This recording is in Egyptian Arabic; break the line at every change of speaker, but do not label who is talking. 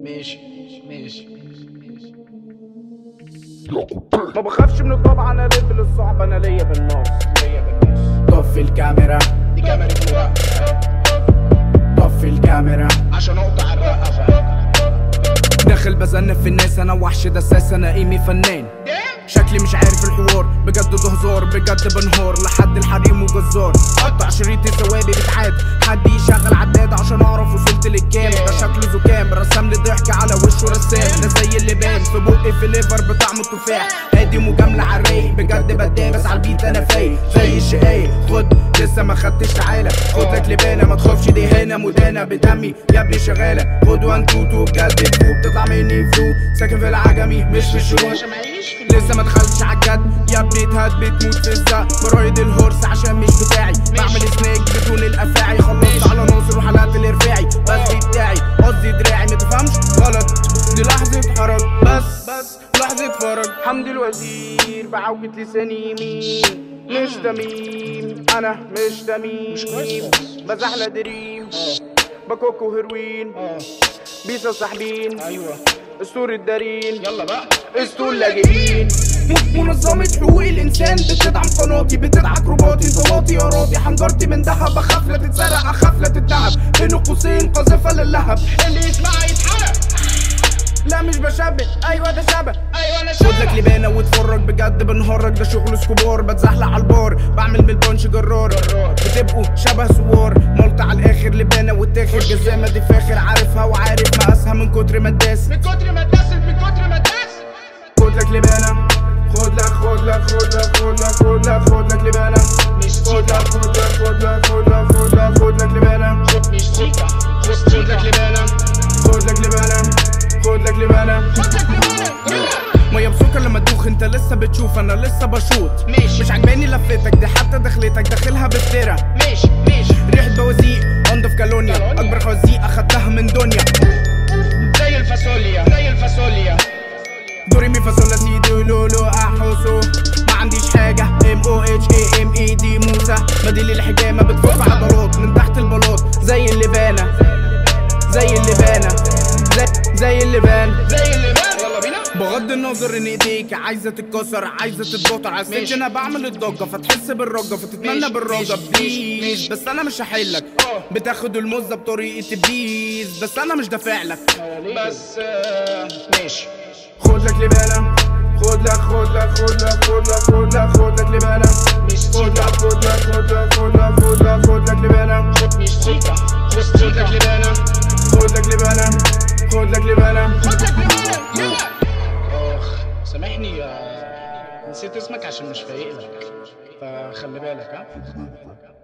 ماشي ماشي
ما بخافش من الطبع انا لب للصعب انا ليا بالنص ليا بالنص
طفي الكاميرا
دي كاميرا مراقبة
طفي الكاميرا
عشان اقطع الرقبة
داخل بزنف في الناس انا وحش دساس انا ايمي فنان شكلي مش عارف الحوار بجد ده هزار بجد بنهار لحد الحريم وجزار قطع شريط ثوابي بتعاد حد يشغل عداد عشان اعرف وصلت للكام ده شكله زكام رسم لي ضحك على وشه رسام ده زي اللي بان في بقي في ليفر بطعم التفاح هادي مجاملة على الرايق بجد بتدابس على البيت انا فايق زي الشقايق خد لسه ما خدتش تعالى خد لك لبانه ما تخافش دي هنا مدانه بدمي يا ابني شغاله خد وان تو تو بجد فلو بتطلع مني فلو ساكن في العجمي مش في الشروق
عشان معيش في
لسه ما دخلتش عالجد يا ابني اتهد بتموت في الزق برايد الهورس عشان مش بتاعي بعمل سنيك بدون الافاعي خلصت على ناصر وحلقت الارفاعي بس دي بتاعي قصدي دراعي ما تفهمش غلط دي لحظة حرج بس بس لحظة فرج
حمدي الوزير بعوجة لساني يمين مش تميم انا مش تميم
مش كويس خالص.
بزحلة دريم
اه
بكوكو هيروين
اه
بيسا ساحبين
ايوه
اسطورة دارين
يلا بقى
اسطول لاجئين
منظمة حقوق الإنسان بتدعم قناتي بتدعك رباطي انضباطي يا راضي حنجرتي من ذهب أخاف لا تتسرق أخاف لا تتعب بين قوسين قذيفة للهب
اللي يسمعها يتحرق
لا مش بشبه أيوة ده شبه
ايوه انا
خد لك
شايف
لبانة واتفرج بجد بنهرج ده شغل سكوبار بتزحلق على البار بعمل من البونش جرار
جرار.
بتبقوا شبه سوار ملط على الآخر لبانة واتاخر جزامة دي فاخر عارفها وعارف مقاسها من كتر ما اتداس
من كتر ما اتدست من كتر ما اتدست
خد لك لبانة خد لك خد لك خد لك خد لك خد لك خد لك لبانة
مش
خد لك
سيكا
خد لك خد لك خد لك خد لك خد لك لبانة
خد مش سيكا خد
خد لك
سيكا
لبانة خد لك لبانة خد لك لبانة
خد لك لبانة يلا
مية بسكر لما تدوخ انت لسه بتشوف انا لسه بشوط
ماشي.
مش عجباني لفتك دي حتى دخلتك داخلها بالتيرة
ماشي ماشي
ريحة بوازيق انضف كالونيا
كالونيا.
اكبر خوازيق اخدتها من دنيا
زي الفاصوليا زي الفاصوليا
دوري مي فاصولا سي دو لولو احوسو ما عنديش حاجة ام او اتش اي ام اي دي موسى بديل الحجامة بتفك عضلات من تحت البلاط زي اللبانة زي اللبانة زي زي اللبان
زي اللي بان يلا بينا
بغض النظر ان ايديك عايزه تتكسر عايزه تتبطر على السكه
ماشي.
انا بعمل الضجه فتحس بالرجه فتتمنى
ماشي.
بالرجه
ماشي.
بليز
ماشي.
بس انا مش هحلك
اه.
بتاخد المزه بطريقه بليز بس انا مش دافع لك
بس آه، ماشي
خد لك لبانه خد لك خد لك خد لك خد لك خد لك خد لك لبانه
مش
خد لك
سيكا
خد لك خد لك خد لك خد لك خد لك لبانه
خد مش سيكا خد سيكا
لبانه خد لك لبانه خد لك لبانه
خد لك لبانة يلا اخ سامحني آه، نسيت اسمك عشان مش فايق لك فخلي بالك ها